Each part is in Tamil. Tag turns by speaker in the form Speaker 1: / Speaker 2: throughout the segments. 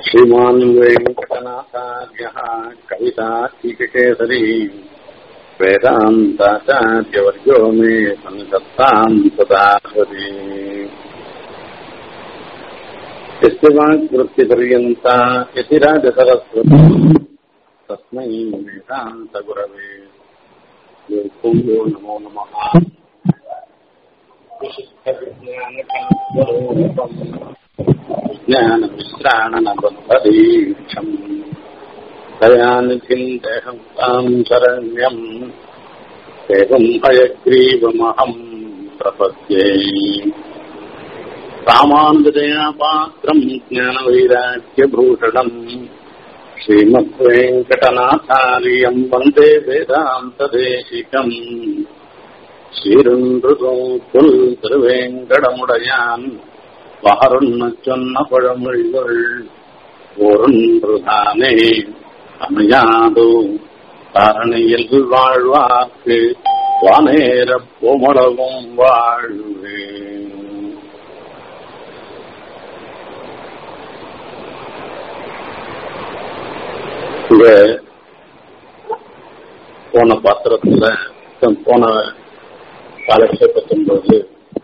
Speaker 1: श्रीमान् वेङ्कटनाथार्यः कवितात्मिककेसरी वेदान्ताचार्यवर्यो मे सन्निधत्ताम् सदाहरि यस्य वाक्वृत्तिपर्यन्ता यतिराजसरस्वती तस्मै वेदान्तगुरवे यो नमो नमः ज्ञानमिश्राणनबद्धदीक्षम् दयानिधिम् देहम् ताम् शरण्यम् एवम् हयग्रीवमहम् प्रपद्ये रामानुजयापात्रम् ज्ञानवैराग्यभूषणम् श्रीमद्वेङ्कटनाथार्यम् वन्दे वेदान्तदेशिकम् சீருன்றுதும் புல் திருவேங்கடமுடையான் வகருண்ண சொன்ன பழமொழிகள் ஒருன்றுதானே அமையாது தாரணையில் வாழ்வார்க்கு வானேர பொமளவும் வாழ்வே இங்க போன பாத்திரத்துல போன காலட்சேபத்தின்போது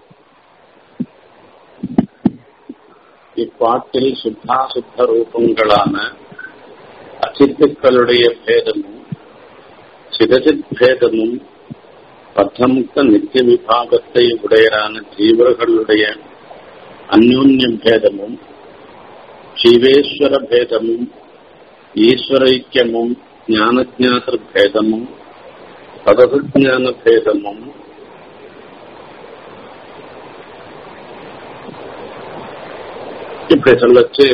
Speaker 1: இப்பாட்டில் சுத்தா சுத்த ரூபங்களான அச்சித்துக்களுடைய பேதமும் சிதஜித் பேதமும் பத்தமுக்த நித்திய விபாகத்தை உடையரான ஜீவர்களுடைய அந்யோன்ய பேதமும் ஜீவேஸ்வர பேதமும் ஈஸ்வரைக்கியமும் ஞானஜாத்திர பேதமும் பதவிஜான பேதமும் இப்படி சொல்லச்சு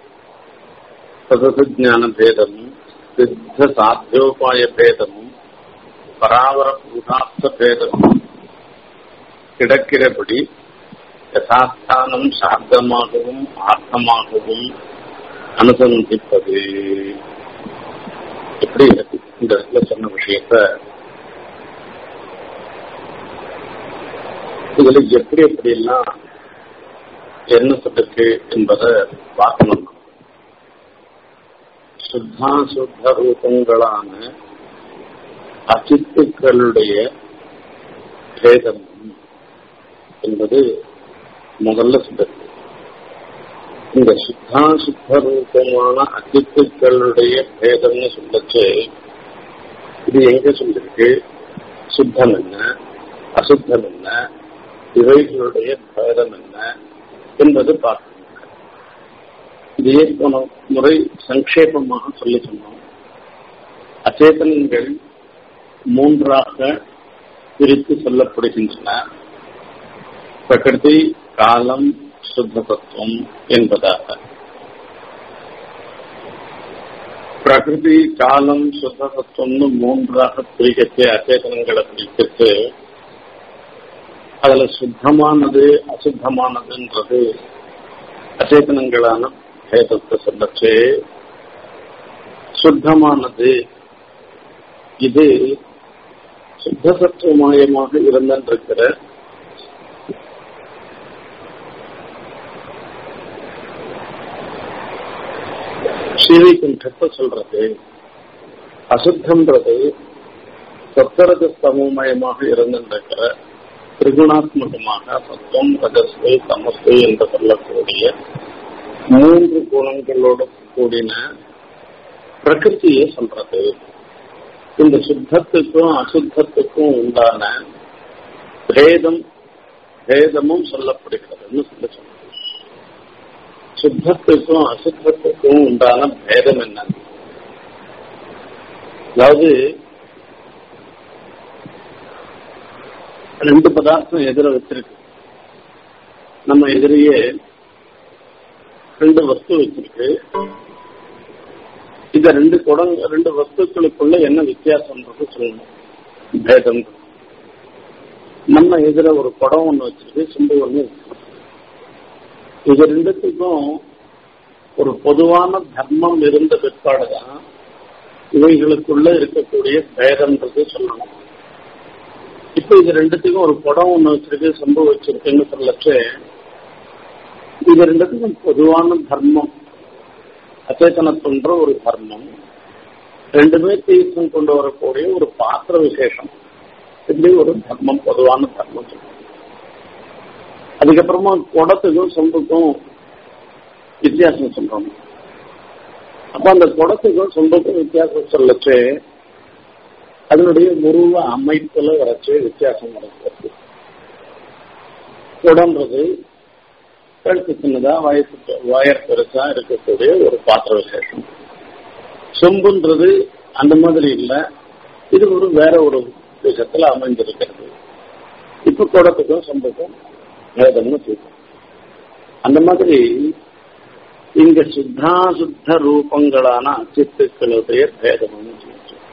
Speaker 1: சதசஜான பேதமும் சித்த சாத்தியோபாய பேதமும் பராவர புருஷார்த்த பேதமும் கிடக்கிறபடி யதாஸ்தானம் சார்த்தமாகவும் ஆர்த்தமாகவும் அனுசந்திப்பது எப்படி இந்த இடத்துல சொன்ன விஷயத்த இதுல எப்படி எப்படி எல்லாம் என்ன சொல்லிருக்கு என்பதை பார்க்கணும் சுத்தா சுத்த ரூபங்களான அச்சித்துக்களுடைய பேதம் என்பது முதல்ல சொல்லிருக்கு இந்த சுத்தா சுத்த ரூபமான அச்சித்துக்களுடைய பேதம்னு சொல்லச்சு இது எங்க சொல்லிருக்கு சுத்தம் என்ன அசுத்தம் என்ன இவைகளுடைய பேதம் என்ன என்பது பார்க்கணும் இதையே போன முறை சங்கேபமாக சொல்லி சொன்னோம் அச்சேதனங்கள் மூன்றாக பிரித்து சொல்லப்படுகின்றன பிரகிருதி காலம் சுத்த தத்துவம் என்பதாக பிரகிருதி காலம் சுத்த தத்துவம்னு மூன்றாக பிரிக்கச்சு அச்சேதனங்களை பிரிக்கச்சு அதுல சுத்தமானது அசுத்தமானதுன்றது அச்சேதனங்களான பேதத்தை சொல்லச்சு சுத்தமானது இது சுத்த சத்துவமயமாக இருந்திருக்கிற ஸ்ரீவைகுண்டத்தை சொல்றது அசுத்தம்ன்றது சத்தரக சமமயமாக இருந்திருக்கிற திரிகுணாத்மகமாக சத்துவம் ரஜஸ்து தமஸ்து என்று சொல்லக்கூடிய மூன்று குணங்களோடு கூடின பிரகிருத்தியை சொல்றது இந்த சுத்தத்துக்கும் அசுத்தத்துக்கும் உண்டான பேதம் பேதமும் சொல்லப்படுகிறதுன்னு சொல்லி சொல்றது சுத்தத்துக்கும் அசுத்தத்துக்கும் உண்டான பேதம் என்ன அதாவது ரெண்டு பதார்த்தம் எதிர வச்சிருக்கு நம்ம எதிரியே ரெண்டு வஸ்து வச்சிருக்கு இந்த ரெண்டு குடம் ரெண்டு வஸ்துக்களுக்குள்ள என்ன வித்தியாசம்ன்றது சொல்லணும் பேதம் நம்ம எதிர ஒரு குடம் ஒண்ணு வச்சிருக்கு சிம்பு ஒண்ணு வச்சிருக்கு இது ரெண்டுத்துக்கும் ஒரு பொதுவான தர்மம் இருந்த பிற்பாடுதான் இவைகளுக்குள்ள இருக்கக்கூடிய பேதம்ன்றது சொல்லணும் இப்ப இது ரெண்டுத்துக்கும் ஒரு குடம் ஒண்ணு வச்சிருக்கு சம்பு வச்சிருக்குன்னு சொல்லச்சு இது ரெண்டுத்துக்கும் பொதுவான தர்மம் அச்சேதனத்துன்ற ஒரு தர்மம் ரெண்டுமே தீர்த்தம் கொண்டு வரக்கூடிய ஒரு பாத்திர விசேஷம் இப்படி ஒரு தர்மம் பொதுவான தர்மம் சொல்றோம் அதுக்கப்புறமா குடத்துக்கும் சொம்புக்கும் வித்தியாசம் சொல்றோம் அப்ப அந்த குடத்துக்கும் சொம்புக்கும் வித்தியாசம் சொல்லச்சு அதனுடைய உருவ அமைப்புல வரைச்சு வித்தியாசம் நடக்கிறது குடம்ன்றது கழுத்து சின்னதா வயசு வயர் பெருசா இருக்கக்கூடிய ஒரு பாத்திர விசேஷம் சொம்புன்றது அந்த மாதிரி இல்ல இது ஒரு வேற ஒரு விஷயத்துல அமைஞ்சிருக்கிறது இப்ப குடத்துக்கும் சொம்புக்கும் வேதம்னு சொல்றோம் அந்த மாதிரி இங்க சுத்தாசுத்த ரூபங்களான அச்சித்துக்களுடைய பேதம்னு சொல்லிச்சு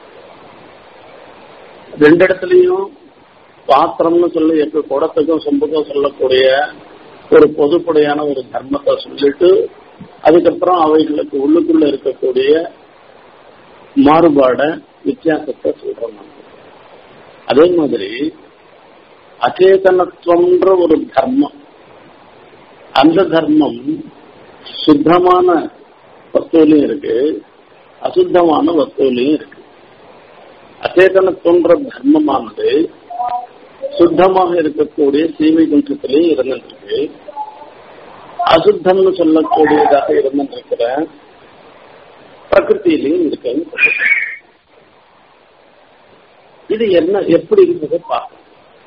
Speaker 1: ரெண்டு இடத்துலயும் பாத்திரம்னு சொல்லி எப்ப குடத்துக்கும் சொம்புக்கும் சொல்லக்கூடிய ஒரு பொதுப்படையான ஒரு தர்மத்தை சொல்லிட்டு அதுக்கப்புறம் அவைகளுக்கு உள்ளுக்குள்ள இருக்கக்கூடிய மாறுபாட வித்தியாசத்தை சொல்றோம் நம்ம அதே மாதிரி அச்சேதனத்துவம்ன்ற ஒரு தர்மம் அந்த தர்மம் சுத்தமான வஸ்துவிலையும் இருக்கு அசுத்தமான வஸ்துவிலையும் இருக்கு அச்சேதனத்துவன்ற தர்மமானது சுத்தமாக இருக்கக்கூடிய சீமை குன்றத்திலையும் இருந்துருக்கு அசுத்தம்னு சொல்லக்கூடியதாக இருந்திருக்கிற பிரகிருத்திலையும் இருக்கு இது என்ன எப்படி இருந்தது பார்க்க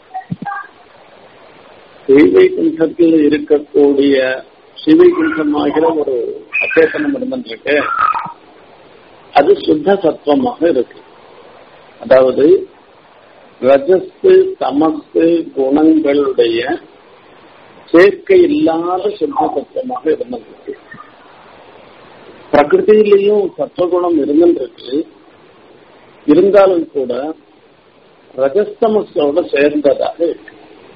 Speaker 1: ஸ்ரீவைகுண்டத்தில் இருக்கக்கூடிய ஸ்ரீவைகுண்டமாகிற ஒரு அச்சேதனம் இருந்திருக்கு அது சுத்த சத்துவமாக இருக்கு அதாவது ரஜஸ்து தமசு குணங்களுடைய சேர்க்கை இல்லாத சுத்த சத்துவமாக இருந்திருக்கு பிரகிருதியிலையும் சத்துவகுணம் இருந்திருக்கு இருந்தாலும் கூட ரஜஸ்தமஸோட சேர்ந்ததாக இருக்கு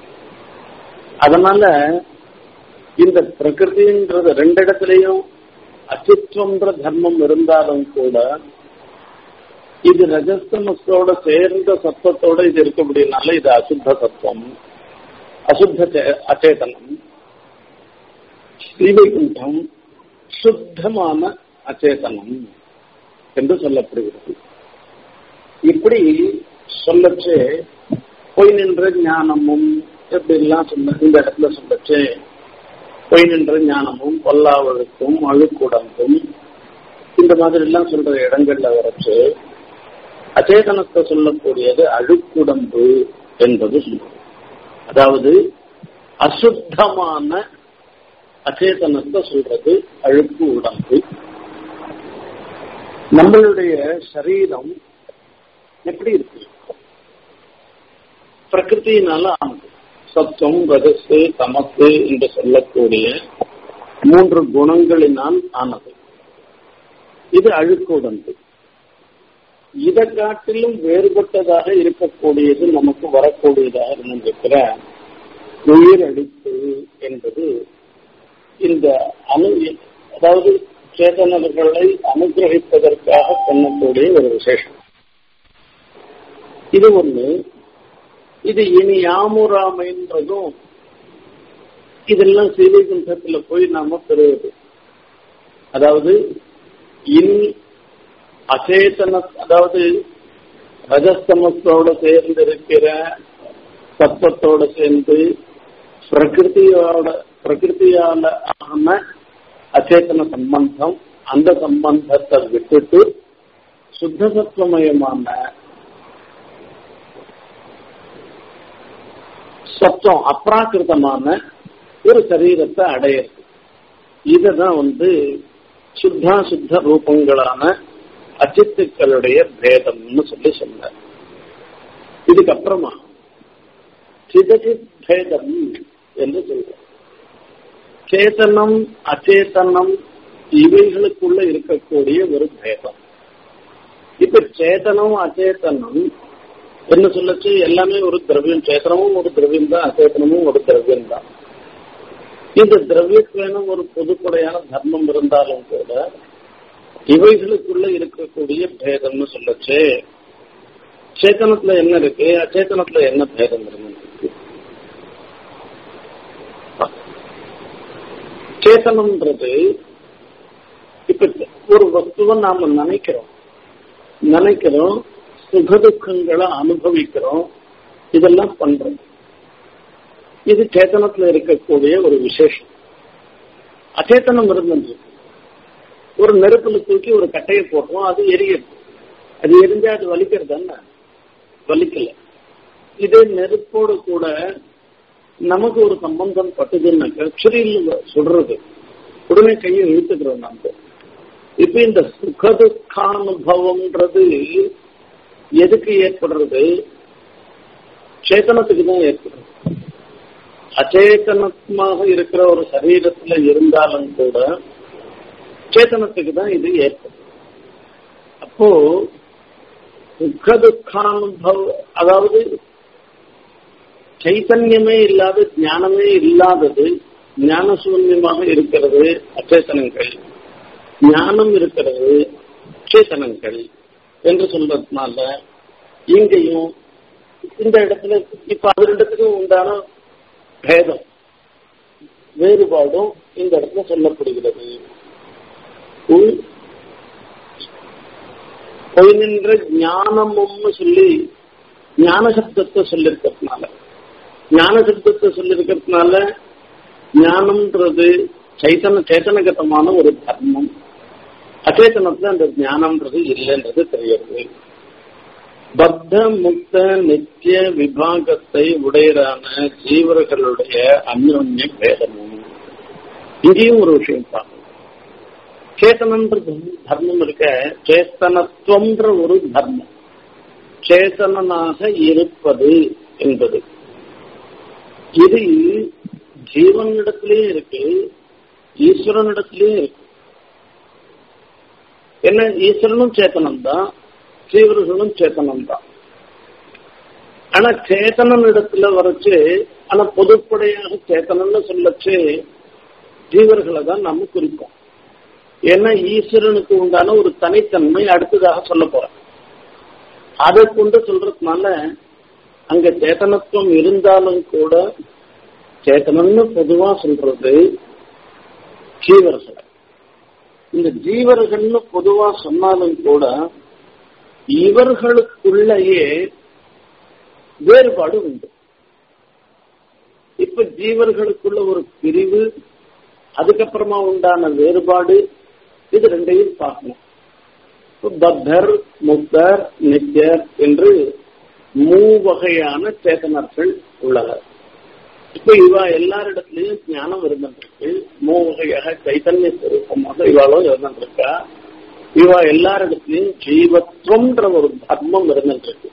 Speaker 1: அதனால இந்த பிரகிருதின்றது ரெண்டு இடத்துலயும் அச்சுற்றம்ன்ற தர்மம் இருந்தாலும் கூட இது ரஜஸ்தமஸோட சேர்ந்த சத்துவத்தோட இது இருக்கக்கூடியனால இது அசுத்த சத்துவம் அசுத்த அச்சேதனம் ஸ்ரீவைகுண்டம் சுத்தமான அச்சேதனம் என்று சொல்லப்படுகிறது இப்படி சொல்லச்சு பொய் நின்ற ஞானமும் எப்படிலாம் சொன்ன இந்த இடத்துல சொல்லச்சு பொய் நின்ற ஞானமும் கொல்லாவழுக்கும் அழுக்குடம்பும் இந்த மாதிரி எல்லாம் சொல்ற இடங்கள்ல வரைச்சு அச்சேதனத்தை சொல்லக்கூடியது அழுக்குடம்பு என்பது சொல்லுவோம் அதாவது அசுத்தமான அச்சேதனத்தை சொல்றது அழுக்கு உடம்பு நம்மளுடைய சரீரம் எப்படி இருக்கு பிரகிருத்தினால ஆனது சத்துவம் ரஜசு தமசு என்று சொல்லக்கூடிய மூன்று குணங்களினால் ஆனது இது அழுக்கு உடம்பு இதை காட்டிலும் வேறுபட்டதாக இருக்கக்கூடியது நமக்கு வரக்கூடியதாக இருந்திருக்கிற உயிர் அடிப்பு என்பது இந்த அணு அதாவது சேதனர்களை அனுகிரகிப்பதற்காக பண்ணக்கூடிய ஒரு விசேஷம் இது ஒண்ணு இது இனி யாமுராமைன்றதும் இதெல்லாம் சீலைகுண்டத்துல போய் நாம பெறுவது அதாவது இனி அச்சேதன அதாவது ரஜஸ்தமத்தோட சேர்ந்து இருக்கிற சத்தத்தோட சேர்ந்து பிரகிருதியோட பிரகிருதியால ஆன அச்சேதன சம்பந்தம் அந்த சம்பந்தத்தை விட்டுட்டு சுத்த சத்துவமயமான சத்தம் அப்ராக்கிருதமான ஒரு சரீரத்தை அடையிறது இதுதான் வந்து சுத்தா சுத்த ரூபங்களான அச்சித்துக்களுடைய பேதம்னு சொல்லி சொன்னார் இதுக்கப்புறமா சிதச்சித் பேதம் என்று சொல்றார் சேத்தனம் அச்சேதனம் இவைகளுக்குள்ள இருக்கக்கூடிய ஒரு பேதம் இப்ப சேத்தனம் அச்சேதனம் என்ன சொல்லச்சு எல்லாமே ஒரு திரவியம் சேத்தனமும் ஒரு திரவியம் தான் அச்சேதனமும் ஒரு திரவியம் தான் இந்த திரவியத்துவேனும் ஒரு பொதுப்படையான தர்மம் இருந்தாலும் கூட இவைகளுக்குள்ள இருக்கக்கூடிய பேதம்னு சொல்லச்சு சேத்தனத்துல என்ன இருக்கு அச்சேதனத்துல என்ன பேதம் இருக்கு சேத்தனம்ன்றது இப்ப ஒரு வஸ்துவை நாம நினைக்கிறோம் நினைக்கிறோம் சுக துக்கங்களை அனுபவிக்கிறோம் இதெல்லாம் பண்றோம் இது சேத்தனத்துல இருக்கக்கூடிய ஒரு விசேஷம் அச்சேத்தனம் இருந்தது ஒரு நெருப்புல தூக்கி ஒரு கட்டையை போட்டோம் அது எரியுது அது எரிஞ்சா அது வலிக்கிறது என்ன வலிக்கல இதே நெருப்போடு கூட நமக்கு ஒரு சம்பந்தம் பட்டுதுன்னாக்க சுரியில் சொல்றது உடனே கையை இழுத்துக்கிறோம் நம்ம இப்ப இந்த சுகதுக்கானுபவம்ன்றது எதுக்கு ஏற்படுறது சேத்தனத்துக்கு தான் ஏற்படுறது அச்சேதனமாக இருக்கிற ஒரு சரீரத்துல இருந்தாலும் கூட சேத்தனத்துக்கு தான் இது ஏற்படும் அப்போ சுக துக்கானுபவம் அதாவது சைத்தன்யமே இல்லாத ஞானமே இல்லாதது ஞான சூன்யமாக இருக்கிறது அச்சேதனங்கள் ஞானம் இருக்கிறது சேத்தனங்கள் என்று சொல்றதுனால இங்கேயும் இந்த இடத்துல இப்ப அது ரெண்டுத்துக்கும் உண்டான பேதம் வேறுபாடும் இந்த இடத்துல சொல்லப்படுகிறது பொய் நின்ற ஞானமும்னு சொல்லி ஞான சப்தத்தை சொல்லிருக்கிறதுனால ஞான சப்தத்தை சொல்லிருக்கிறதுனால ஞானம்ன்றது சைத்தன சேத்தனகத்தமான ஒரு தர்மம் அச்சேத்தனத்துல அந்த ஞானம்ன்றது இல்லைன்றது தெரிகிறது பத்த முக்த நித்திய விபாகத்தை உடையரான ஜீவர்களுடைய அந்யோன்ய பேதமும் இங்கேயும் ஒரு விஷயம் பார்க்கணும் சேத்தனன்றது தர்மம் இருக்க சேத்தனத்துவம்ன்ற ஒரு தர்மம் சேத்தனனாக இருப்பது என்பது இது ஜீவனிடத்திலேயும் இருக்கு ஈஸ்வரனிடத்திலேயும் இருக்கு என்ன ஈஸ்வரனும் சேத்தனம் தான் ஜீவர்களும் சேத்தனம் தான் ஆனா சேத்தனன் இடத்துல வரைச்சு ஆனா பொதுப்படையாக சேத்தனம்னு சொல்லச்சு ஜீவர்களை தான் நம்ம குறிப்போம் ஏன்னா ஈஸ்வரனுக்கு உண்டான ஒரு தனித்தன்மை அடுத்ததாக சொல்ல போறேன் அதை கொண்டு சொல்றதுனால அங்க சேத்தனத்துவம் இருந்தாலும் கூட சேத்தனம்னு பொதுவா சொல்றது ஜீவர்கள் இந்த ஜீவர்கள்னு பொதுவா சொன்னாலும் கூட இவர்களுக்குள்ளேயே வேறுபாடு உண்டு இப்ப ஜீவர்களுக்குள்ள ஒரு பிரிவு அதுக்கப்புறமா உண்டான வேறுபாடு இது ரெண்டையும் பார்க்கணும் பத்தர் முக்தர் நித்யர் என்று மூவகையான சேத்தனர்கள் உள்ளனர் இப்ப இவா எல்லாரிடத்திலையும் ஞானம் இருந்திருக்கு மூவகையாக சைத்தன்ய ஸ்வரூபமாக இவாளும் இருந்திருக்கா இவா எல்லாரிடத்திலையும் ஜீவத்துவம்ன்ற ஒரு தர்மம் இருந்திருக்கு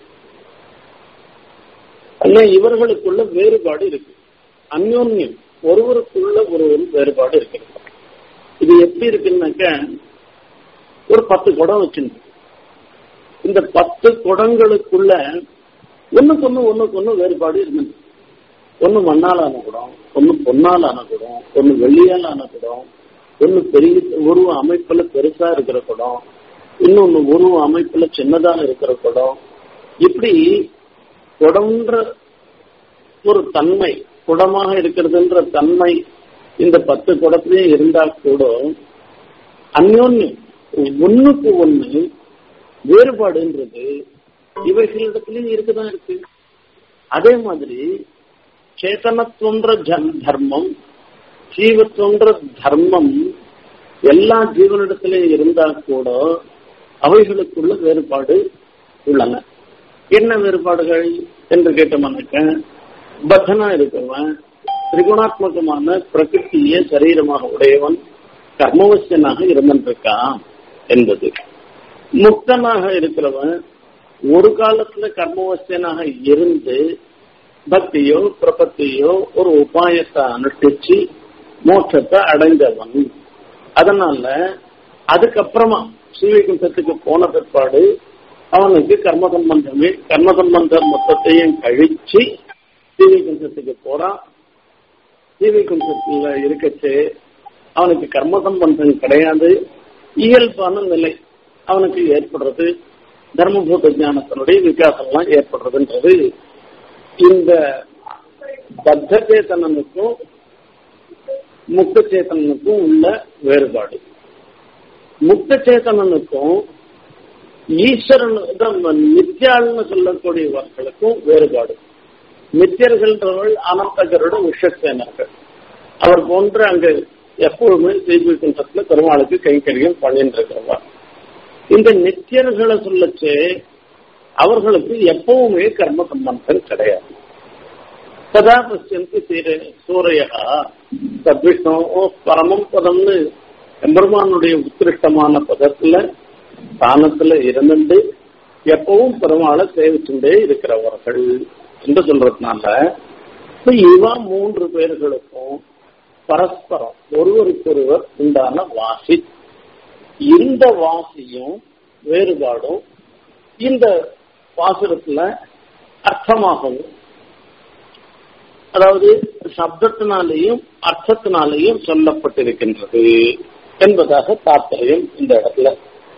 Speaker 1: ஆனா இவர்களுக்குள்ள வேறுபாடு இருக்கு அந்யோன்யம் ஒருவருக்குள்ள ஒரு ஒரு வேறுபாடு இருக்கு இது எப்படி இருக்குன்னாக்க ஒரு பத்து குடம் வச்சிருக்கு இந்த பத்து குடங்களுக்குள்ள ஒண்ணுக்கு ஒண்ணு ஒண்ணுக்கு ஒண்ணு வேறுபாடு இருந்தது ஒண்ணு மண்ணால் ஆன குடம் ஒண்ணு பொன்னால் ஆன குடம் ஒண்ணு வெள்ளியால் ஆன குடம் ஒண்ணு பெரிய உருவ அமைப்புல பெருசா இருக்கிற குடம் இன்னொன்னு உருவ அமைப்புல சின்னதா இருக்கிற குடம் இப்படி குடம்ன்ற ஒரு தன்மை குடமாக இருக்கிறதுன்ற தன்மை இந்த பத்து குடத்திலையும் இருந்தா கூட அந்யோன்யம் ஒண்ணுக்கு ஒண்ணு வேறுபாடுன்றது இவைகளிடத்திலையும் இருக்குதான் இருக்கு அதே மாதிரி சேத்தனத்துவன்ற தர்மம் ஜீவத்துவன்ற தர்மம் எல்லா ஜீவனிடத்திலையும் இருந்தா கூட அவைகளுக்குள்ள வேறுபாடு உள்ளன என்ன வேறுபாடுகள் என்று கேட்டோம்னாக்க பத்தனா இருக்கவன் திரிகுணாத்மகமான பிரகிருத்திய சரீரமாக உடையவன் கர்மவசியனாக இருந்திருக்கான் என்பது முக்தனாக இருக்கிறவன் ஒரு காலத்துல கர்மவசியனாக இருந்து பக்தியோ பிரபத்தியோ ஒரு உபாயத்தை அனுஷ்டிச்சு மோட்சத்தை அடைந்தவன் அதனால அதுக்கப்புறமா ஸ்ரீவைகுண்டத்துக்கு போன பிற்பாடு அவனுக்கு கர்ம சம்பந்தமே கர்ம சம்பந்தம் மொத்தத்தையும் கழிச்சு ஸ்ரீவைகுண்டத்துக்கு போறான் ஸ்ரீவைகுண்டத்துல இருக்கச்சு அவனுக்கு கர்ம சம்பந்தம் கிடையாது இயல்பான நிலை அவனுக்கு ஏற்படுறது தர்மபூத ஞானத்தினுடைய விகாசம்லாம் ஏற்படுறதுன்றது இந்த பத்த சேத்தனனுக்கும் முக்த சேத்தனனுக்கும் உள்ள வேறுபாடு முக்த சேதனனுக்கும் ஈஸ்வரன் நித்யாள்னு சொல்லக்கூடியவர்களுக்கும் வேறுபாடு நித்தியர்கள்ன்றவர்கள் அனந்தகரோட விஷசேனர்கள் அவர் போன்ற அங்கு எப்பொழுதுமே செய்திருக்கின்றதுல பெருமாளுக்கு கைங்கரியம் பண்ணிட்டு இருக்கிறவா இந்த நித்தியர்களை சொல்லச்சு அவர்களுக்கு எப்பவுமே கர்ம சம்பந்தம் கிடையாது சதா பசியந்தி சீர சூரையா சத்விஷ்ணு பரமம் பதம்னு எம்பெருமானுடைய உத்கிருஷ்டமான பதத்துல ஸ்தானத்துல இருந்துட்டு எப்பவும் பெருமாளை சேவிச்சுட்டே இருக்கிறவர்கள் என்று சொல்றதுனால இவ மூன்று பேர்களுக்கும் பரஸ்பரம் ஒருவருக்கொருவர் உண்டான வாசி இந்த வாசியும் வேறுபாடும் இந்த பாசுரத்துல அர்த்தமாகவும் அதாவது சப்தத்தினாலேயும் அர்த்தத்தினாலேயும் சொல்லப்பட்டிருக்கின்றது என்பதாக தாற்பயம் இந்த இடத்துல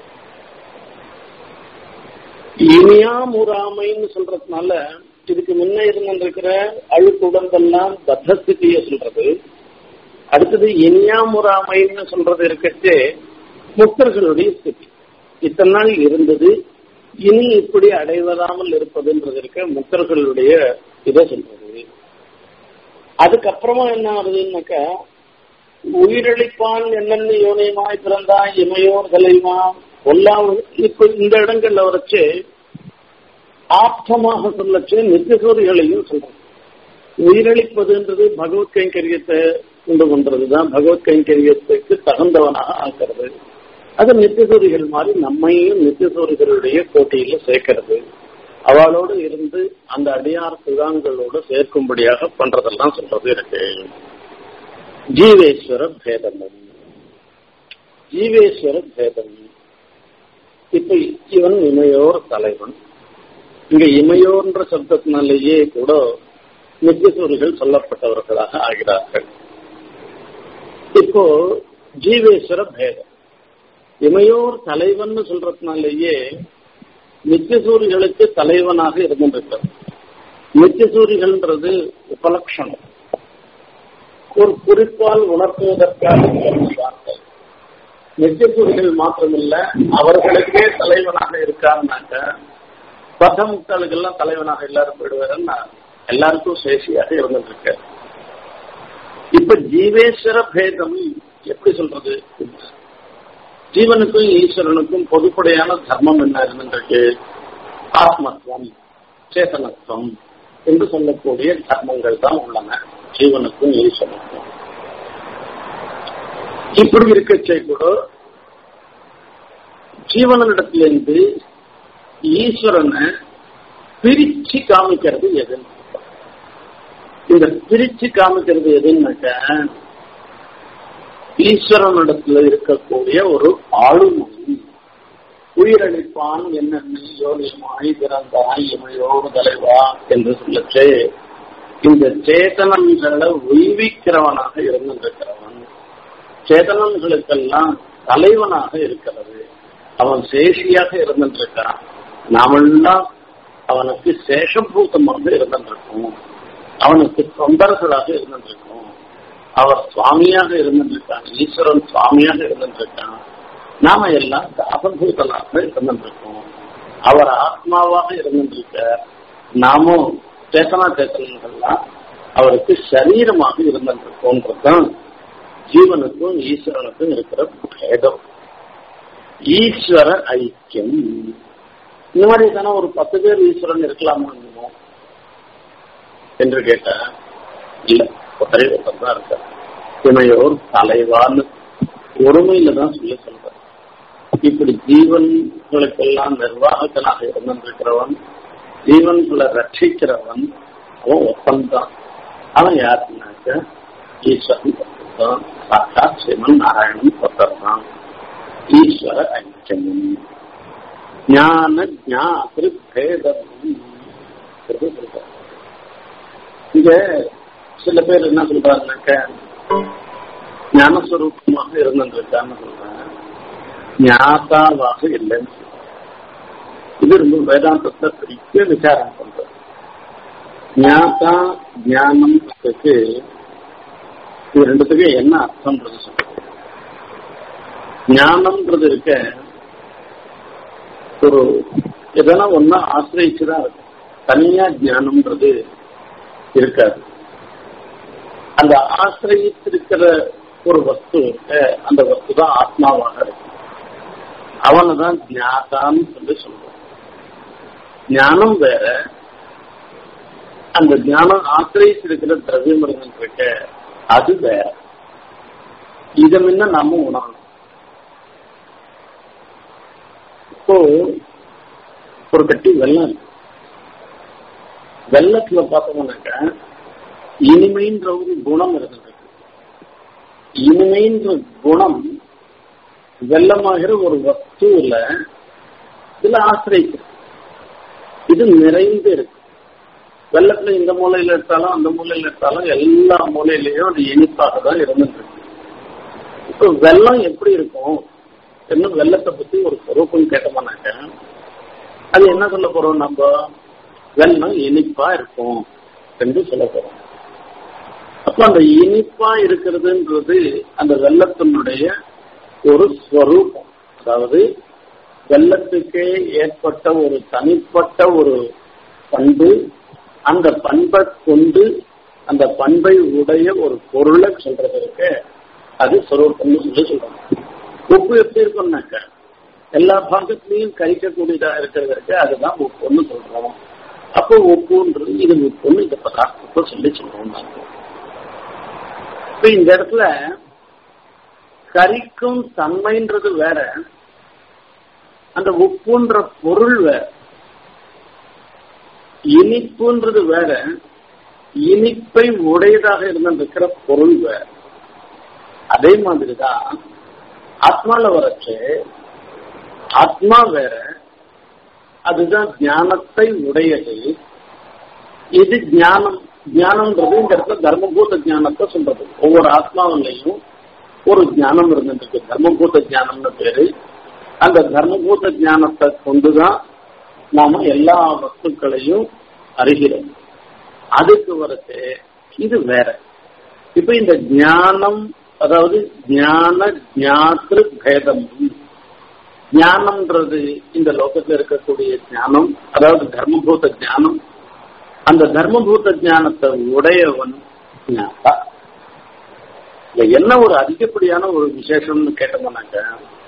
Speaker 1: இனியா முறாமைன்னு சொல்றதுனால இதுக்கு முன்ன இருந்திருக்கிற அழுக்கு உடம்பெல்லாம் பத்தஸ்திதிய சொல்றது அடுத்தது இனியா முறாமைன்னு சொல்றது இருக்கச்சே முக்தர்களுடைய ஸ்திதி இத்தனை நாள் இருந்தது இனி இப்படி அடைவதாமல் இருப்பதுன்றது இருக்க முக்தர்களுடைய இதை சொல்றது அதுக்கப்புறமா என்ன ஆகுதுன்னாக்கா உயிரளிப்பான் என்னென்ன யோனியமாய் பிறந்தா இமையோர் தலைமா எல்லாம் இப்ப இந்த இடங்கள்ல வரைச்சு ஆப்தமாக சொல்லச்சு நித்தியசூரிகளையும் சொல்றோம் உயிரளிப்பதுன்றது பகவத் கைங்கரியத்தை உண்டு பண்றதுதான் பகவத் கைங்கரியத்துக்கு தகுந்தவனாக ஆக்கிறது அது நித்தியசூரிகள் மாதிரி நம்மையும் நித்தியசூரிகளுடைய போட்டியில சேர்க்கிறது அவளோடு இருந்து அந்த அடியார் சுதாங்களோடு சேர்க்கும்படியாக பண்றதெல்லாம் சொல்றது இருக்கு ஜீவேஸ்வர பேதமும் ஜீவேஸ்வர பேதம் இப்ப இவன் இமையோர் தலைவன் இங்க இமையோர்ன்ற சப்தத்தினாலேயே கூட நித்தியசூரிகள் சொல்லப்பட்டவர்களாக ஆகிறார்கள் இப்போ ஜீவேஸ்வர பேதம் இமையோர் தலைவன் சொல்றதுனாலேயே நித்தியசூரிகளுக்கு தலைவனாக இருந்திருக்கிறது நித்தியசூரிகள்ன்றது உபலட்சணம் ஒரு குறிப்பால் உணர்த்துவதற்காக வார்த்தை நித்தியசூரிகள் மாத்திரமில்ல அவர்களுக்கே தலைவனாக இருக்காருனாக்க பத முக்களுக்கெல்லாம் தலைவனாக எல்லாரும் போயிடுவாருன்னா எல்லாருக்கும் சேஷியாக இருந்திருக்க இப்ப ஜீவேஸ்வர பேதம் எப்படி சொல்றது ஜீவனுக்கும் ஈஸ்வரனுக்கும் பொதுப்படையான தர்மம் என்ன இருந்திருக்கு ஆத்மத்துவம் சேதனத்துவம் என்று சொல்லக்கூடிய தர்மங்கள் தான் உள்ளன ஜீவனுக்கும் ஈஸ்வரனுக்கும் இப்படி இருக்கச்சே கூட ஜீவனிடத்திலிருந்து ஈஸ்வரனை பிரிச்சு காமிக்கிறது எது இந்த பிரிச்சு காமிக்கிறது எதுன்னாக்க ஈஸ்வரனிடத்துல இருக்கக்கூடிய ஒரு ஆளுமை உயிரளிப்பான் என்னென்ன யோனியமாய் பிறந்தாய் இமையோடு தலைவா என்று சொல்லச்சே இந்த சேதனங்களை உய்விக்கிறவனாக இருந்திருக்கிறவன் சேதனங்களுக்கெல்லாம் தலைவனாக இருக்கிறது அவன் சேஷியாக இருந்திருக்கான் நாமெல்லாம் அவனுக்கு சேஷபூதமாக இருந்திருக்கோம் அவனுக்கு தொண்டர்களாக இருந்திருக்கோம் அவர் சுவாமியாக இருந்திருக்கான் ஈஸ்வரன் சுவாமியாக இருந்திருக்கான் நாம எல்லாம் தாசபூதனாக இருந்திருக்கோம் அவர் ஆத்மாவாக இருந்திருக்க நாமும் சேத்தனா சேத்தனங்கள்லாம் அவருக்கு சரீரமாக இருந்திருக்கோன்றதுதான் ஜீவனுக்கும் ஈஸ்வரனுக்கும் இருக்கிற பேதம் ஈஸ்வர ஐக்கியம் இந்த மாதிரி தானே ஒரு பத்து பேர் ஈஸ்வரன் இருக்கலாமா என்று கேட்ட இல்ல ஒரே ஒருத்தர் தான் இருக்கார் இமையோர் தலைவான்னு ஒருமையில தான் சொல்லி சொல்ற இப்படி ஜீவன்களுக்கெல்லாம் நிர்வாகத்தனாக இருந்திருக்கிறவன் ஜீவன்களை ரட்சிக்கிறவன் அவன் ஒப்பந்தான் அவன் யாருனாக்க ஈஸ்வரன் தான் சாட்சாத் ஸ்ரீமன் நாராயணன் ஒருத்தர் தான் ஈஸ்வர ஐக்கியமும் ஞான ஞாத்திரு பேதமும் சொல்றார் இங்க சில பேர் என்ன சொல்றாருனாக்க ஞானஸ்வரூபமாக இருந்திருக்கான்னு சொல்றாங்க ஞாதாவாக இல்லைன்னு சொல்றாங்க இது ரொம்ப வேதாந்தத்தை பெரிய விசாரம் பண்றது ஞாதா ஞானத்துக்கு இது ரெண்டுத்துக்கும் என்ன அர்த்தம்ன்றது சொல்றது ஞானம்ன்றது இருக்க ஒரு எதனா ஒன்னா ஆசிரியச்சுதான் இருக்கும் தனியா ஞானம்ன்றது இருக்காது அந்த ஆசிரியத்திருக்கிற ஒரு வஸ்து இருக்க அந்த வஸ்து தான் ஆத்மாவாக இருக்கும் அவனை தான் ஞாதான்னு சொல்லி சொல்றோம் ஞானம் வேற அந்த ஞானம் ஆசிரியத்திருக்கிற திரவியம் இருக்க அது வேற இதை முன்ன நாம உணரணும் இப்போ ஒரு கட்டி வெள்ளம் இருக்கு வெள்ளத்துல பார்த்தோம்னாக்க இனிமைன்ற ஒரு குணம் இருந்தது இனிமைன்ற குணம் வெள்ளமாகிற ஒரு வஸ்துல இதுல ஆசிரியக்கும் இது நிறைந்து இருக்கு வெள்ளத்துல இந்த மூலையில எடுத்தாலும் அந்த மூலையில எடுத்தாலும் எல்லா மூலையிலயும் அது இனிப்பாக தான் இருந்துட்டு இருக்கு இப்போ வெள்ளம் எப்படி இருக்கும் இன்னும் வெள்ளத்தை பத்தி ஒரு பொறுப்புன்னு கேட்டோம்னாக்க அது என்ன சொல்ல போறோம் நம்ம வெள்ளம் இனிப்பா இருக்கும் என்று சொல்ல போறோம் அப்ப அந்த இனிப்பா இருக்கிறதுன்றது அந்த வெள்ளத்தினுடைய ஒரு ஸ்வரூபம் அதாவது வெள்ளத்துக்கே ஏற்பட்ட ஒரு தனிப்பட்ட ஒரு பண்பு அந்த பண்பை கொண்டு அந்த பண்பை உடைய ஒரு பொருளை சொல்றதுக்கு அது ஸ்வரூபம்னு சொல்லி சொல்றாங்க உப்பு எப்படி இருக்கும்னாக்க எல்லா பாகத்திலையும் கரிக்கக்கூடியதா இருக்கிறதற்கு அதுதான் உப்புன்னு சொல்றோம் அப்போ உப்புன்றது இது உப்புன்னு இந்த பதார்த்தத்தை சொல்லி சொல்றோம் இப்ப இந்த இடத்துல கரிக்கும் தன்மைன்றது வேற அந்த உப்புன்ற பொருள் வேற இனிப்புன்றது வேற இனிப்பை உடையதாக இருந்திருக்கிற பொருள் வேற அதே மாதிரிதான் ஆத்மால வரச்சு ஆத்மா வேற அதுதான் ஞானத்தை உடையது இது ஞானம் ஞானம்ன்றது இந்த இடத்துல தர்மபூத ஞானத்தை சொல்றது ஒவ்வொரு ஆத்மாவிலையும் ஒரு ஞானம் இருந்துருக்கு தர்மபூத ஞானம்னு பேரு அந்த தர்மபூத ஞானத்தை கொண்டுதான் நாம எல்லா வஸ்துக்களையும் அறிகிறோம் அதுக்கு வரது இது வேற இப்ப இந்த ஞானம் அதாவது ஞான ஞாத்திரு பேதம் ஞானம்ன்றது இந்த லோகத்தில் இருக்கக்கூடிய ஞானம் அதாவது தர்மபூத ஞானம் அந்த தர்மபூத ஞானத்தை உடையவன் ஞாபா இல்ல என்ன ஒரு அதிகப்படியான ஒரு விசேஷம்னு கேட்டோம்னாக்க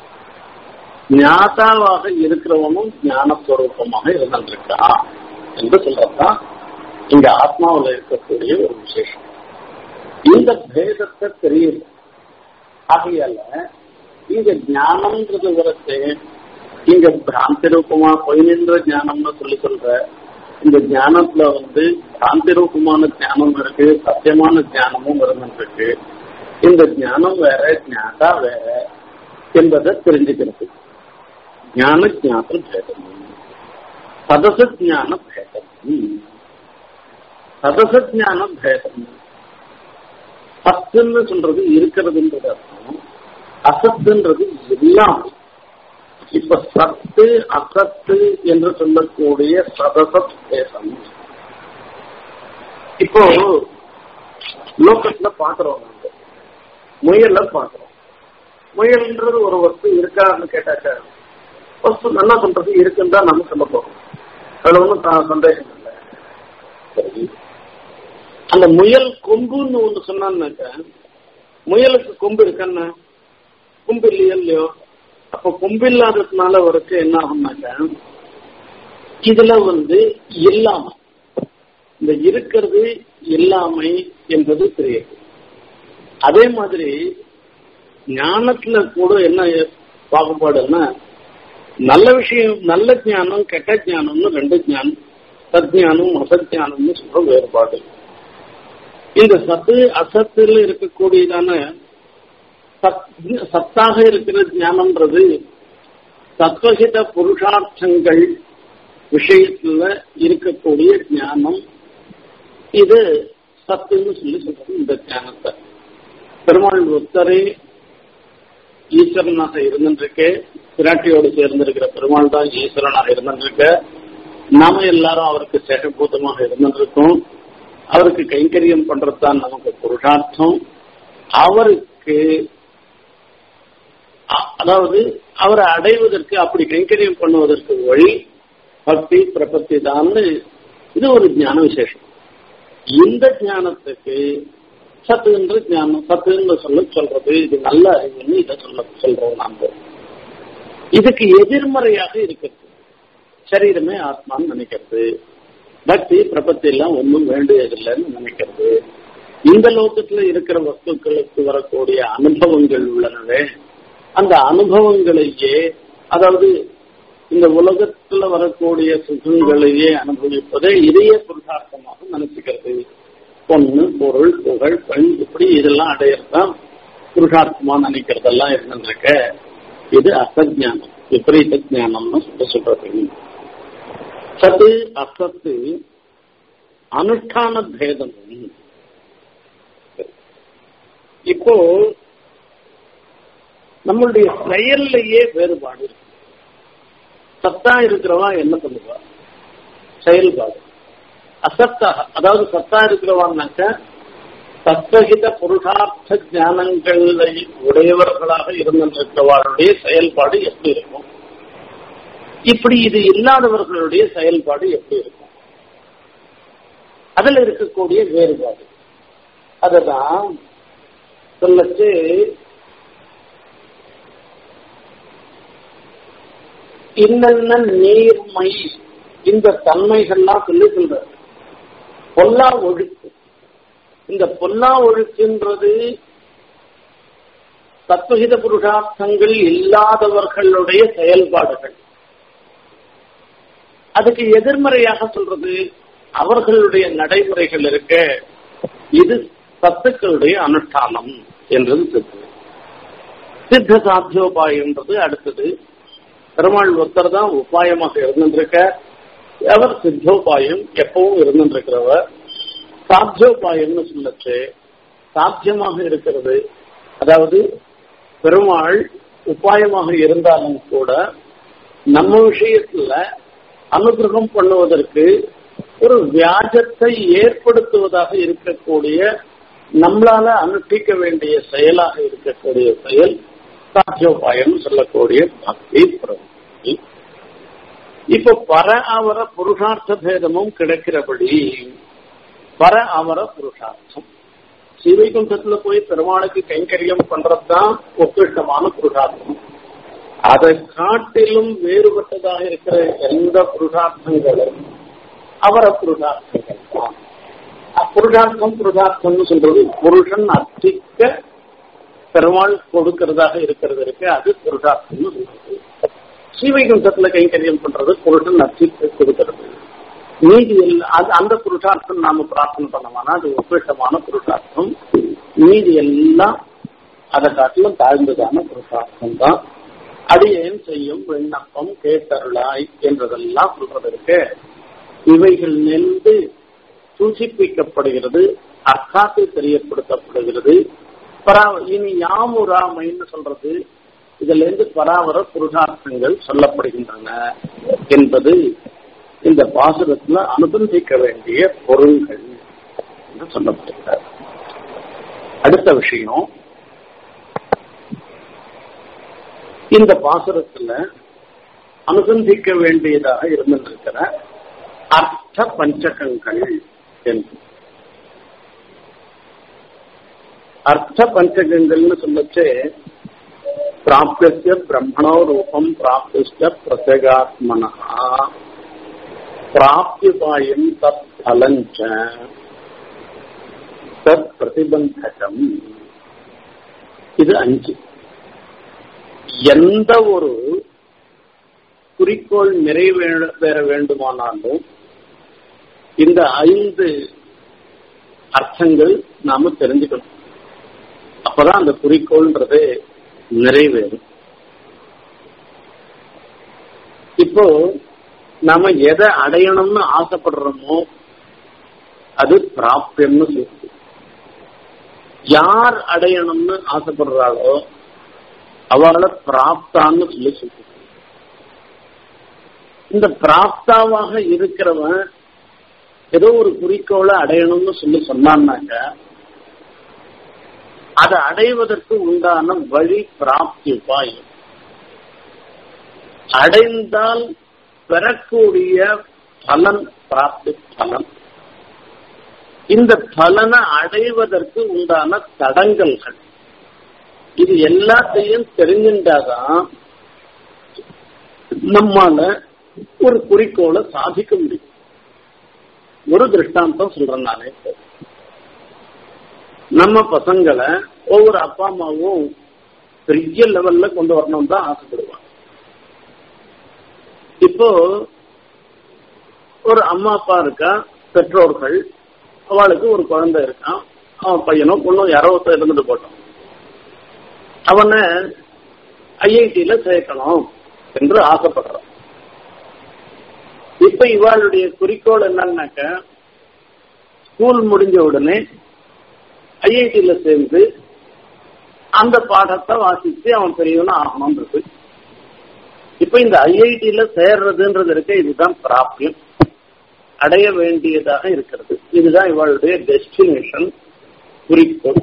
Speaker 1: ஞாதாவாக இருக்கிறவனும் ஞானஸ்வரூபமாக இருந்திருக்கான் என்று சொல்றதுதான் இங்க ஆத்மாவில் இருக்கக்கூடிய ஒரு விசேஷம் இந்த பேதத்தை தெரியுது ஆகையால இங்க ஞானம்ன்றது வரத்து இங்க பிராந்தி ரூபமா பொய் நின்ற ஞானம்னு சொல்லி சொல்ற இந்த ஞானத்துல வந்து பிராந்தி ரூபமான ஞானம் இருக்கு சத்தியமான ஞானமும் இருந்துருக்கு இந்த ஞானம் வேற ஞாதா வேற என்பதை தெரிஞ்சுக்கிறது ஞான ஞாபக பேதம் சதச ஞான பேதம் சதச ஞான பேதம் சத்துன்னு சொல்றது இருக்கிறதுன்றது அர்த்தம் அசத்துன்றது எல்லாம் இப்ப சத்து அசத்து என்று சொல்லக்கூடிய சதசத் பேசம் இப்போ லோக்கத்துல பாக்குறோம் நாங்க முயல்ல பாக்குறோம் முயல்ன்றது ஒரு வஸ்து இருக்கான்னு கேட்டாக்க வஸ்து நல்லா சொல்றது இருக்குன்னு தான் நம்ம சொல்ல போறோம் அதுல ஒன்றும் சந்தேகம் இல்லை சரி அந்த முயல் கொம்புன்னு ஒண்ணு சொன்னான்னாக்க முயலுக்கு கொம்பு இருக்கன்னா கொம்பு இல்லையோ இல்லையோ அப்ப கொம்பு இல்லாததுனால வரைக்கும் என்ன ஆகும்னாக்க இதுல வந்து இல்லாம இந்த இருக்கிறது இல்லாமை என்பது தெரியுது அதே மாதிரி ஞானத்துல கூட என்ன பாகுபாடுன்னா நல்ல விஷயம் நல்ல ஞானம் கெட்ட ஞானம்னு ரெண்டு ஞானம் சத்ஞானம் அசத்ஞானம்னு சொல்ற வேறுபாடு இந்த சத்து அசத்துல இருக்கக்கூடியதான சத்தாக இருக்கிற ஞானம்ன்றது தத்வகித புருஷார்த்தங்கள் விஷயத்துல இருக்கக்கூடிய ஞானம் இது சத்துன்னு சொல்லி சொல்றது இந்த ஞானத்தை பெருமாள் ஒத்தரே ஈஸ்வரனாக இருந்துருக்கு பிராட்டியோடு சேர்ந்திருக்கிற பெருமாள் தான் ஈஸ்வரனாக இருந்துருக்கு நாம எல்லாரும் அவருக்கு சேஷபூதமாக இருந்திருக்கோம் அவருக்கு கைங்கரியம் பண்றதுதான் நமக்கு புருஷார்த்தம் அவருக்கு அ- அதாவது அவரை அடைவதற்கு அப்படி கைங்கரியம் பண்ணுவதற்கு வழி பக்தி பிரபத்தி தான்னு இது ஒரு ஞான விசேஷம் இந்த ஞானத்துக்கு சத்துன்ற ஞானம் சத்துன்னு சொல்ல சொல்றது இது நல்ல அறிவுன்னு இதை சொல்ல சொல்றோம் நாம இதுக்கு எதிர்மறையாக இருக்கிறது சரீரமே ஆத்மான்னு நினைக்கிறது பக்தி பிரபத்தி எல்லாம் ஒன்றும் வேண்டியதில்லைன்னு நினைக்கிறது இந்த லோகத்துல இருக்கிற வஸ்துக்களுக்கு வரக்கூடிய அனுபவங்கள் உள்ளனவே அந்த அனுபவங்களையே அதாவது இந்த உலகத்துல வரக்கூடிய சுகங்களையே அனுபவிப்பதை இதையே புருஷார்த்தமாக நினைச்சுக்கிறது பொண்ணு பொருள் புகழ் பெண் இப்படி இதெல்லாம் அடையறதுதான் புருஷார்த்தமா நினைக்கிறதெல்லாம் இருந்திருக்க இது அசஜானம் விபரீத ஜானம்னு சொல்ல சொல்றது சத்து அசத்து அனுஷ்டான பேதம் இப்போ நம்மளுடைய செயல்லையே வேறுபாடு இருக்கு சத்தா இருக்கிறவா என்ன பண்ணுவா செயல்பாடு அசத்தாக அதாவது சத்தா இருக்கிறவான்னாக்க தத்வகித புருஷார்த்த ஞானங்களை உடையவர்களாக இருந்திருக்கிறவர்களுடைய செயல்பாடு எப்படி இருக்கும் இப்படி இது இல்லாதவர்களுடைய செயல்பாடு எப்படி இருக்கும் அதுல இருக்கக்கூடிய வேறுபாடு அததான் சொல்லச்சு இன்னென்ன நீர்மை இந்த தன்மைகள்லாம் சொல்லி சொல்றாரு பொல்லா ஒழுக்கு இந்த பொல்லா ஒழுக்குன்றது தத்துவகித புருஷார்த்தங்கள் இல்லாதவர்களுடைய செயல்பாடுகள் அதுக்கு எதிர்மறையாக சொல்றது அவர்களுடைய நடைமுறைகள் இருக்க இது சத்துக்களுடைய அனுஷ்டானம் என்றது சித்து சித்த சாத்தியோபாயம்ன்றது அடுத்தது பெருமாள் ஒருத்தர் தான் உபாயமாக இருந்திருக்க அவர் சித்தோபாயம் எப்பவும் இருந்திருக்கிறவர் சாத்தியோபாயம்னு சொல்லச்சு சாத்தியமாக இருக்கிறது அதாவது பெருமாள் உபாயமாக இருந்தாலும் கூட நம்ம விஷயத்துல அனுகிரகம் பண்ணுவதற்கு ஒரு வியாஜத்தை ஏற்படுத்துவதாக இருக்கக்கூடிய நம்மளால அனுஷ்டிக்க வேண்டிய செயலாக இருக்கக்கூடிய செயல் சாத்தியோபாயம் சொல்லக்கூடிய பக்தி பிரவೃತ್ತಿ இப்ப பர அவர புருஷார்த்த பேதமும் கிடைக்கிறபடி பர அவர புருஷார்த்தம் ஸ்ரீவைகுண்டத்துல போய் பெருமாளுக்கு கைங்கரியம் பண்றதுதான் உத்கிருஷ்டமான புருஷார்த்தம் அதை காட்டிலும் வேறுபட்டதாக இருக்கிற எந்த புருஷார்த்தங்களும் அவர புருஷார்த்தங்கள் தான் புருஷார்த்தம் புருஷார்த்தம்னு சொல்றது புருஷன் அர்த்திக்க பெருமாள் கொடுக்கிறதாக இருக்கிறது இருக்கு அது புருஷார்த்தம்னு சொல்றது ஸ்ரீவைகுண்டத்துல கைங்கரியம் பண்றது புருஷன் அர்த்திக்க கொடுக்கிறது மீதி எல்லாம் அது அந்த புருஷார்த்தம் நாம பிரார்த்தனை பண்ணோம்னா அது உத்கிருஷ்டமான புருஷார்த்தம் மீதி எல்லாம் அதை காட்டிலும் தாழ்ந்ததான புருஷார்த்தம் தான் அடியேன் செய்யும் விண்ணப்பம் கேட்டருளாய் என்றதெல்லாம் சொல்றதற்கு இவைகள் நெந்து சூசிப்பிக்கப்படுகிறது அர்த்தாத்து தெரியப்படுத்தப்படுகிறது பரா இனி யாமுராமைன்னு சொல்றது இதுல இருந்து பராவர புருஷார்த்தங்கள் சொல்லப்படுகின்றன என்பது இந்த பாசுரத்துல அனுபந்திக்க வேண்டிய பொருள்கள் என்று சொல்லப்படுகிறார் அடுத்த விஷயம் இந்த பாசுரத்துல அனுசந்திக்க வேண்டியதாக இருந்திருக்கிற அர்த்த பஞ்சகங்கள் என்று அர்த்த பஞ்சகங்கள்னு சொல்லச்சு பிராப்திய பிரம்மணோ ரூபம் பிராப்திஷ்ட பிரத்யகாத்மனா பிராப்திபாயம் தத் பலஞ்ச தத் பிரதிபந்தகம் இது அஞ்சு எந்த ஒரு குறிக்கோள் நிறைவேற வேண்டுமானாலும் இந்த ஐந்து அர்த்தங்கள் நாம தெரிஞ்சுக்கணும் அப்பதான் அந்த குறிக்கோள்ன்றது நிறைவேறும் இப்போ நாம எதை அடையணும்னு ஆசைப்படுறோமோ அது பிராப்தியம்னு சொல்லுது யார் அடையணும்னு ஆசைப்படுறாளோ அவளை பிராப்தான்னு சொல்லி சொல்லுது இந்த பிராப்தாவாக இருக்கிறவன் ஏதோ ஒரு குறிக்கோளை அடையணும்னு சொல்லி சொன்னான்னாக்க அதை அடைவதற்கு உண்டான வழி பிராப்தி உபாயம் அடைந்தால் பெறக்கூடிய பலன் பிராப்தி பலன் இந்த பலனை அடைவதற்கு உண்டான தடங்கல்கள் இது எல்லாத்தையும் தெரிஞ்சின்றாதான் நம்மால ஒரு குறிக்கோளை சாதிக்க முடியும் ஒரு திருஷ்டாந்தம் சொல்றேன் நானே நம்ம பசங்களை ஒவ்வொரு அப்பா அம்மாவும் பெரிய லெவல்ல கொண்டு வரணும் தான் ஆசைப்படுவாங்க இப்போ ஒரு அம்மா அப்பா இருக்கா பெற்றோர்கள் அவளுக்கு ஒரு குழந்தை இருக்கான் அவன் பையனோ பொண்ணும் யாரோ ஒருத்தர் இருந்துட்டு போட்டோம் அவனை ஐஐடியில சேர்க்கணும் என்று ஆசைப்படுறான் இப்ப இவாளுடைய குறிக்கோள் என்னன்னாக்க ஸ்கூல் முடிஞ்ச உடனே ஐஐடியில சேர்ந்து அந்த பாடத்தை வாசிச்சு அவன் பெரியவனா ஆகணும்ன்றது இப்ப இந்த ஐஐடியில சேர்றதுன்றது இருக்க இதுதான் பிராப்தியம் அடைய வேண்டியதாக இருக்கிறது இதுதான் இவளுடைய டெஸ்டினேஷன் குறிக்கோள்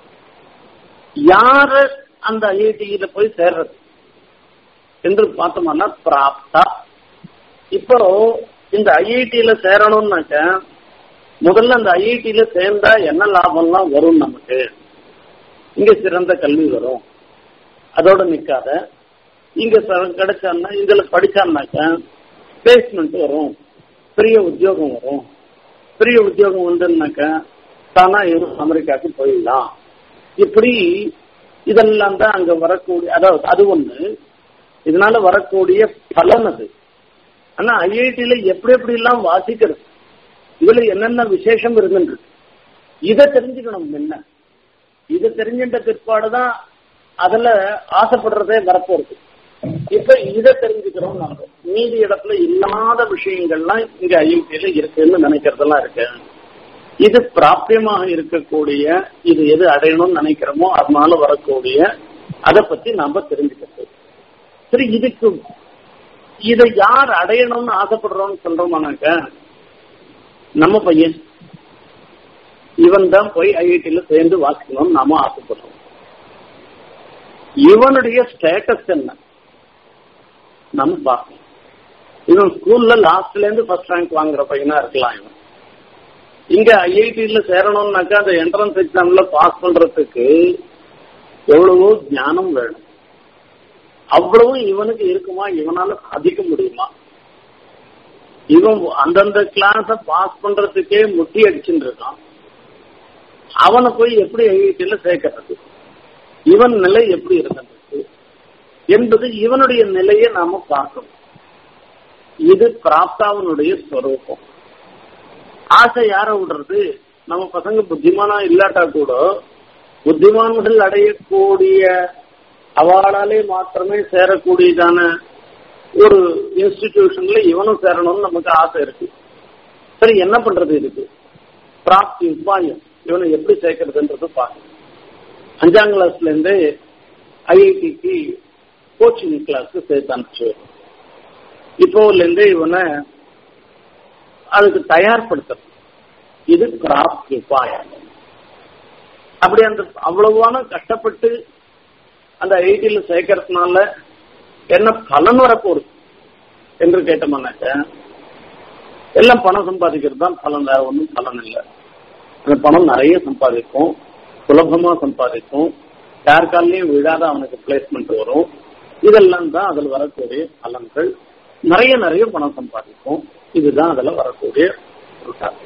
Speaker 1: யார அந்த ஐஐடியில போய் சேர்றது என்று பார்த்தோம்னா பிராப்தா இப்போ இந்த ஐஐடியில சேரணும்னாக்க முதல்ல அந்த ஐஐடியில சேர்ந்தா என்ன லாபம்லாம் வரும் நமக்கு இங்க சிறந்த கல்வி வரும் அதோட நிக்காத இங்க கிடைச்சான்னா இதுல படிச்சான்னாக்க பிளேஸ்மெண்ட் வரும் பெரிய உத்தியோகம் வரும் பெரிய உத்தியோகம் வந்துன்னாக்க தானா இவரும் அமெரிக்காவுக்கு போயிடலாம் இப்படி இதெல்லாம் தான் அங்க வரக்கூடிய அதாவது அது ஒண்ணு இதனால வரக்கூடிய பலன் அது ஆனா ஐஐடியில எப்படி எப்படி எல்லாம் வாசிக்கிறது இதுல என்னென்ன விசேஷம் இருந்துருக்கு இதை தெரிஞ்சுக்கணும் என்ன இதை தெரிஞ்சின்ற பிற்பாடுதான் அதுல ஆசைப்படுறதே வரப்போறது இப்ப இதை தெரிஞ்சுக்கிறோம் நாம மீதி இடத்துல இல்லாத விஷயங்கள்லாம் இங்க ஐஐடியில இருக்குன்னு நினைக்கிறதெல்லாம் இருக்கு இது பிராபியமாக இருக்கக்கூடிய இது எது அடையணும்னு நினைக்கிறோமோ அதனால வரக்கூடிய அதை பத்தி நாம தெரிஞ்சுக்கிறது சரி இதுக்கு இதை யார் அடையணும்னு ஆசைப்படுறோம்னு சொல்றோமானாக்க நம்ம பையன் இவன் தான் போய் ஐஐடியில சேர்ந்து வாசிக்கணும்னு நாம ஆசைப்படுறோம் இவனுடைய ஸ்டேட்டஸ் என்ன நம்ம பார்க்கணும் இவன் ஸ்கூல்ல லாஸ்ட்ல இருந்து ஃபர்ஸ்ட் ரேங்க் வாங்குற பையனா இருக்கலாம் இவன் இங்க ஐஐடியில சேரணும்னாக்கா அந்த என்ட்ரன்ஸ் எக்ஸாம்ல பாஸ் பண்றதுக்கு எவ்வளவோ ஞானம் வேணும் அவ்வளவும் இவனுக்கு இருக்குமா இவனால சாதிக்க முடியுமா இவன் அந்தந்த கிளாஸ பாஸ் பண்றதுக்கே முட்டி அடிச்சுட்டு இருக்கான் அவனை போய் எப்படி ஐஐடியில சேர்க்கறது இவன் நிலை எப்படி இருந்தது என்பது இவனுடைய நிலையை நாம பார்க்கணும் இது பிராப்தாவனுடைய ஸ்வரூபம் ஆசை யார விடுறது நம்ம பசங்க புத்திமானா இல்லாட்டா கூட புத்திமான்கள் அடையக்கூடிய அவளாலே மாத்திரமே சேரக்கூடியதான ஒரு இன்ஸ்டிடியூஷன்ல இவனும் சேரணும்னு நமக்கு ஆசை இருக்கு சரி என்ன பண்றது இதுக்கு பிராப்தி உபாயம் இவனை எப்படி சேர்க்கறதுன்றது பார்க்கணும் அஞ்சாம் கிளாஸ்ல இருந்து ஐஐடிக்கு கோச்சிங் கிளாஸ்க்கு சேர்த்து அனுப்பிச்சு இப்போல இருந்து இவனை அதுக்கு தயார்படுத்துறது இது கிராஃப்ட் உபாயம் அப்படி அந்த அவ்வளவான கஷ்டப்பட்டு அந்த ஐடியில சேர்க்கறதுனால என்ன பலன் வரப்போகுது என்று கேட்டோம்னாக்க எல்லாம் பணம் சம்பாதிக்கிறது தான் பலன் வேற ஒன்றும் பலன் இல்லை அந்த பணம் நிறைய சம்பாதிக்கும் சுலபமா சம்பாதிக்கும் யார் காலையும் விழாத அவனுக்கு பிளேஸ்மெண்ட் வரும் இதெல்லாம் தான் அதில் வரக்கூடிய பலன்கள் நிறைய நிறைய பணம் சம்பாதிக்கும் இதுதான் அதுல வரக்கூடிய ஒரு காரணம்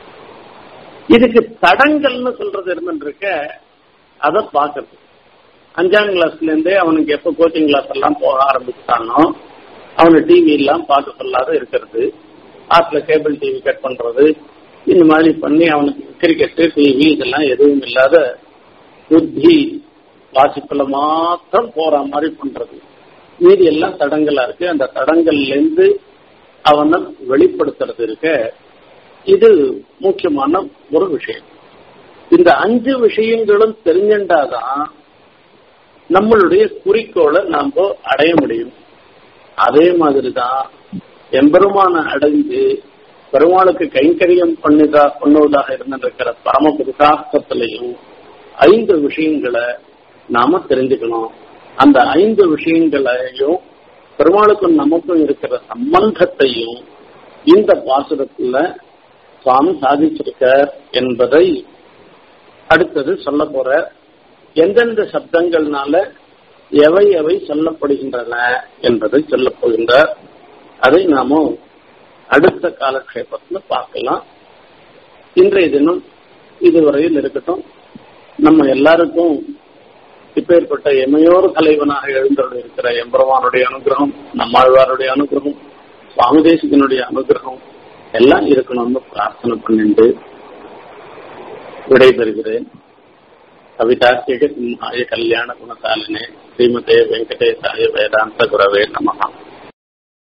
Speaker 1: இதுக்கு தடங்கள்னு சொல்றது இருந்துருக்க அதை பார்க்கறது அஞ்சாம் கிளாஸ்ல இருந்தே அவனுக்கு எப்ப கோச்சிங் கிளாஸ் எல்லாம் போக ஆரம்பிச்சானோ அவனை டிவி எல்லாம் பார்க்க சொல்லாத இருக்கிறது ஆத்துல கேபிள் டிவி கட் பண்றது இந்த மாதிரி பண்ணி அவனுக்கு கிரிக்கெட்டு டிவி இதெல்லாம் எதுவும் இல்லாத புத்தி வாசிப்புல மாத்திரம் போற மாதிரி பண்றது மீதி எல்லாம் தடங்களா இருக்கு அந்த தடங்கள்ல இருந்து அவனை வெளிப்படுத்துறது இருக்க இது முக்கியமான ஒரு விஷயம் இந்த அஞ்சு விஷயங்களும் தெரிஞ்சின்றாதான் நம்மளுடைய குறிக்கோளை நாம அடைய முடியும் அதே மாதிரிதான் எம்பெருமான அடைந்து பெருமாளுக்கு கைங்கரியம் பண்ணிதா பண்ணுவதாக இருந்திருக்கிற பரம புருஷார்த்தத்திலையும் ஐந்து விஷயங்களை நாம தெரிஞ்சுக்கணும் அந்த ஐந்து விஷயங்களையும் பெருமாளுக்கும் நமக்கும் இருக்கிற சம்பந்தத்தையும் இந்த பாசுரத்துல சுவாமி சாதிச்சிருக்கார் என்பதை அடுத்தது சொல்ல போற எந்தெந்த சப்தங்கள்னால எவை எவை சொல்லப்படுகின்றன என்பதை சொல்ல போகின்றார் அதை நாம அடுத்த காலக்ஷேபத்துல பார்க்கலாம் இன்றைய தினம் இதுவரையில் இருக்கட்டும் நம்ம எல்லாருக்கும் இப்பேற்பட்ட எமையோர் தலைவனாக எழுந்தருள் இருக்கிற எம்பெருமானுடைய அனுகிரகம் நம்மாழ்வாருடைய அனுகிரகம் சுவாமி தேசிகனுடைய அனுகிரகம் எல்லாம் இருக்கணும்னு பிரார்த்தனை பண்ணிட்டு விடைபெறுகிறேன் கவிதார்த்திக சிம்ஹாய கல்யாண குணசாலினே ஸ்ரீமதே வெங்கடேசாய வேதாந்த குரவே நமகா